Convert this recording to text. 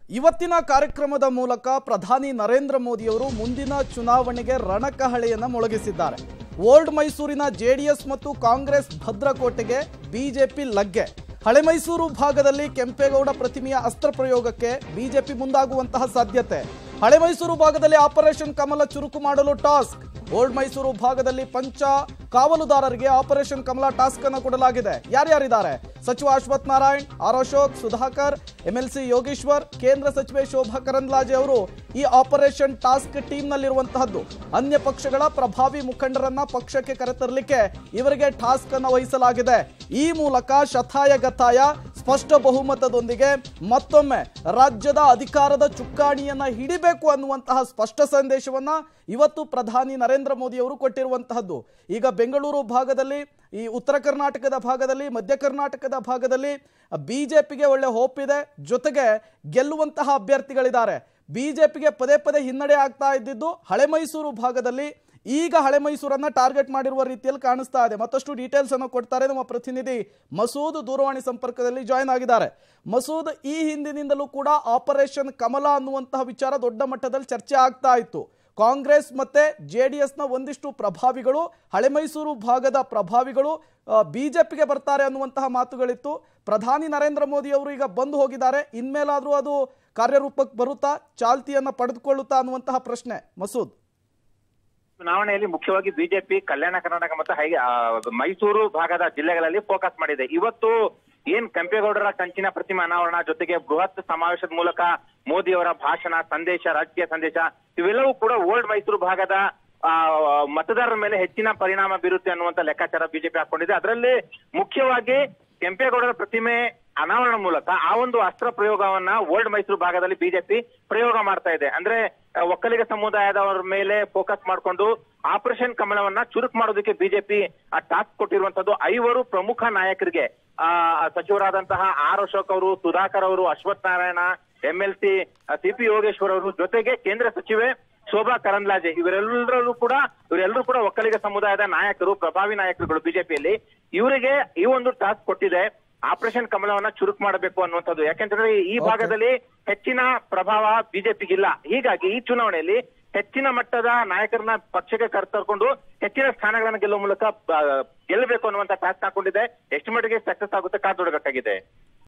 ಇವತ್ತಿನ ಕಾರ್ಯಕ್ರಮದ ಮೂಲಕ ಪ್ರಧಾನಿ ನರೇಂದ್ರ ಮೋದಿಯವರು ಮುಂದಿನ ಚುನಾವಣೆಗೆ ರಣಕಹಳೆಯನ್ನ ಮೊಳಗಿಸಿದ್ದಾರೆ ಓಲ್ಡ್ ಮೈಸೂರಿನ ಜೆಡಿಎಸ್ ಮತ್ತು ಕಾಂಗ್ರೆಸ್ ಭದ್ರಕೋಟೆಗೆ ಬಿಜೆಪಿ ಲಗ್ಗೆ ಹಳೆ ಮೈಸೂರು ಭಾಗದಲ್ಲಿ ಕೆಂಪೇಗೌಡ ಪ್ರತಿಮೆಯ ಅಸ್ತ್ರ ಪ್ರಯೋಗಕ್ಕೆ ಬಿಜೆಪಿ ಮುಂದಾಗುವಂತಹ ಸಾಧ್ಯತೆ ಹಳೆ ಮೈಸೂರು ಭಾಗದಲ್ಲಿ ಆಪರೇಷನ್ ಕಮಲ ಚುರುಕು ಮಾಡಲು ಟಾಸ್ಕ್ ಓಲ್ಡ್ ಮೈಸೂರು ಭಾಗದಲ್ಲಿ ಪಂಚ ಕಾವಲುದಾರರಿಗೆ ಆಪರೇಷನ್ ಕಮಲ ಟಾಸ್ಕ್ ಅನ್ನು ಕೊಡಲಾಗಿದೆ ಯಾರ್ಯಾರಿದ್ದಾರೆ ಸಚಿವ ಅಶ್ವಥ್ ನಾರಾಯಣ್ ಆರ್ ಅಶೋಕ್ ಸುಧಾಕರ್ ಎಂಎಲ್ಸಿ ಯೋಗೇಶ್ವರ್ ಕೇಂದ್ರ ಸಚಿವೆ ಶೋಭಾ ಕರಂದ್ಲಾಜೆ ಅವರು ಈ ಆಪರೇಷನ್ ಟಾಸ್ಕ್ ಟೀಮ್ನಲ್ಲಿರುವಂತಹದ್ದು ಅನ್ಯ ಪಕ್ಷಗಳ ಪ್ರಭಾವಿ ಮುಖಂಡರನ್ನ ಪಕ್ಷಕ್ಕೆ ಕರೆತರಲಿಕ್ಕೆ ಇವರಿಗೆ ಟಾಸ್ಕ್ ಅನ್ನು ವಹಿಸಲಾಗಿದೆ ಈ ಮೂಲಕ ಶತಾಯ ಗತಾಯ ಸ್ಪಷ್ಟ ಬಹುಮತದೊಂದಿಗೆ ಮತ್ತೊಮ್ಮೆ ರಾಜ್ಯದ ಅಧಿಕಾರದ ಚುಕ್ಕಾಣಿಯನ್ನ ಹಿಡಿಬೇಕು ಅನ್ನುವಂತಹ ಸ್ಪಷ್ಟ ಸಂದೇಶವನ್ನ ಇವತ್ತು ಪ್ರಧಾನಿ ನರೇಂದ್ರ ಮೋದಿ ಅವರು ಕೊಟ್ಟಿರುವಂತಹದ್ದು ಈಗ ಬೆಂಗಳೂರು ಭಾಗದಲ್ಲಿ ಈ ಉತ್ತರ ಕರ್ನಾಟಕದ ಭಾಗದಲ್ಲಿ ಮಧ್ಯ ಕರ್ನಾಟಕದ ಭಾಗದಲ್ಲಿ ಬಿಜೆಪಿಗೆ ಒಳ್ಳೆ ಹೋಪ್ ಇದೆ ಜೊತೆಗೆ ಗೆಲ್ಲುವಂತಹ ಅಭ್ಯರ್ಥಿಗಳಿದ್ದಾರೆ ಬಿಜೆಪಿಗೆ ಪದೇ ಪದೇ ಹಿನ್ನಡೆ ಆಗ್ತಾ ಇದ್ದಿದ್ದು ಹಳೆ ಮೈಸೂರು ಭಾಗದಲ್ಲಿ ಈಗ ಹಳೆ ಮೈಸೂರನ್ನ ಟಾರ್ಗೆಟ್ ಮಾಡಿರುವ ರೀತಿಯಲ್ಲಿ ಕಾಣಿಸ್ತಾ ಇದೆ ಮತ್ತಷ್ಟು ಡೀಟೇಲ್ಸ್ ಅನ್ನು ಕೊಡ್ತಾರೆ ನಮ್ಮ ಪ್ರತಿನಿಧಿ ಮಸೂದ್ ದೂರವಾಣಿ ಸಂಪರ್ಕದಲ್ಲಿ ಜಾಯ್ನ್ ಆಗಿದ್ದಾರೆ ಮಸೂದ್ ಈ ಹಿಂದಿನಿಂದಲೂ ಕೂಡ ಆಪರೇಷನ್ ಕಮಲ ಅನ್ನುವಂತಹ ವಿಚಾರ ದೊಡ್ಡ ಮಟ್ಟದಲ್ಲಿ ಚರ್ಚೆ ಆಗ್ತಾ ಇತ್ತು ಕಾಂಗ್ರೆಸ್ ಮತ್ತೆ ಜೆ ಡಿ ಎಸ್ನ ಒಂದಿಷ್ಟು ಪ್ರಭಾವಿಗಳು ಹಳೆ ಮೈಸೂರು ಭಾಗದ ಪ್ರಭಾವಿಗಳು ಬಿಜೆಪಿಗೆ ಬರ್ತಾರೆ ಅನ್ನುವಂತಹ ಮಾತುಗಳಿತ್ತು ಪ್ರಧಾನಿ ನರೇಂದ್ರ ಮೋದಿ ಅವರು ಈಗ ಬಂದು ಹೋಗಿದ್ದಾರೆ ಇನ್ಮೇಲಾದರೂ ಅದು ಕಾರ್ಯರೂಪಕ್ಕೆ ಬರುತ್ತಾ ಚಾಲ್ತಿಯನ್ನ ಪಡೆದುಕೊಳ್ಳುತ್ತಾ ಅನ್ನುವಂತಹ ಪ್ರಶ್ನೆ ಮಸೂದ್ ಚುನಾವಣೆಯಲ್ಲಿ ಮುಖ್ಯವಾಗಿ ಬಿಜೆಪಿ ಕಲ್ಯಾಣ ಕರ್ನಾಟಕ ಮತ್ತು ಹೈ ಆ, ಮೈಸೂರು ಭಾಗದ ಜಿಲ್ಲೆಗಳಲ್ಲಿ ಫೋಕಸ್ ಮಾಡಿದೆ ಇವತ್ತು ಏನ್ ಕೆಂಪೇಗೌಡರ ಕಂಚಿನ ಪ್ರತಿಮೆ ಅನಾವರಣ ಜೊತೆಗೆ ಬೃಹತ್ ಸಮಾವೇಶದ ಮೂಲಕ ಮೋದಿ ಅವರ ಭಾಷಣ ಸಂದೇಶ ರಾಜಕೀಯ ಸಂದೇಶ ಇವೆಲ್ಲವೂ ಕೂಡ ಓಲ್ಡ್ ಮೈಸೂರು ಭಾಗದ ಆ, ಮತದಾರರ ಮೇಲೆ ಹೆಚ್ಚಿನ ಪರಿಣಾಮ ಬೀರುತ್ತೆ ಅನ್ನುವಂತ ಲೆಕ್ಕಾಚಾರ ಬಿಜೆಪಿ ಹಾಕೊಂಡಿದೆ ಅದರಲ್ಲಿ ಮುಖ್ಯವಾಗಿ ಕೆಂಪೇಗೌಡರ ಪ್ರತಿಮೆ ಅನಾವರಣ ಮೂಲಕ ಆ ಒಂದು ಅಸ್ತ್ರ ಪ್ರಯೋಗವನ್ನ ಓಲ್ಡ್ ಮೈಸೂರು ಭಾಗದಲ್ಲಿ ಬಿಜೆಪಿ ಪ್ರಯೋಗ ಮಾಡ್ತಾ ಇದೆ ಅಂದ್ರೆ ಆ, ಒಕ್ಕಲಿಗ ಸಮುದಾಯದವರ ಮೇಲೆ ಫೋಕಸ್ ಮಾಡಿಕೊಂಡು ಆಪರೇಷನ್ ಕಮಲವನ್ನ ಚುರುಕು ಮಾಡೋದಕ್ಕೆ ಬಿಜೆಪಿ ಆ ಟಾಸ್ಕ್ ಕೊಟ್ಟಿರುವಂತದ್ದು ಐವರು ಪ್ರಮುಖ ನಾಯಕರಿಗೆ ಆ ಸಚಿವರಾದಂತಹ ಆರ್ ಅಶೋಕ್ ಅವರು ಸುಧಾಕರ್ ಅವರು Ashwath Narayana M L C C P Yogeshwar ಅವರು ಜೊತೆಗೆ ಕೇಂದ್ರ ಸಚಿವೆ ಶೋಭಾ ಕರಂದ್ಲಾಜೆ ಇವರೆಲ್ಲರೂ ಕೂಡ ಇವರೆಲ್ಲರೂ ಕೂಡ ಒಕ್ಕಲಿಗ ಸಮುದಾಯದ ನಾಯಕರು ಪ್ರಭಾವಿ ನಾಯಕರುಗಳು ಬಿಜೆಪಿಯಲ್ಲಿ ಇವರಿಗೆ ಈ ಒಂದು ಟಾಸ್ಕ್ ಕೊಟ್ಟಿದೆ ಆಪರೇಷನ್ ಕಮಲವನ್ನ ಚುರುಕು ಮಾಡಬೇಕು ಅನ್ನುವಂಥದ್ದು ಯಾಕೆಂತಂದ್ರೆ ಈ ಭಾಗದಲ್ಲಿ ಹೆಚ್ಚಿನ ಪ್ರಭಾವ ಬಿಜೆಪಿಗಿಲ್ಲ ಹೀಗಾಗಿ ಈ ಚುನಾವಣೆಯಲ್ಲಿ ಹೆಚ್ಚಿನ ಮಟ್ಟದ ನಾಯಕರನ್ನ ಪಕ್ಷಕ್ಕೆ ಕರೆತರ್ಕೊಂಡು ಹೆಚ್ಚಿನ ಸ್ಥಾನಗಳನ್ನ ಗೆಲ್ಲುವ ಮೂಲಕ ಆ, ಗೆಲ್ಲಬೇಕು ಅನ್ನುವಂತ ಟಾಸ್ಕ್ ಹಾಕೊಂಡಿದೆ ಎಷ್ಟು ಮಟ್ಟಿಗೆ ಸಕ್ಸಸ್ ಆಗುತ್ತೆ ಕಾದು ನೋಡಬೇಕಾಗಿದೆ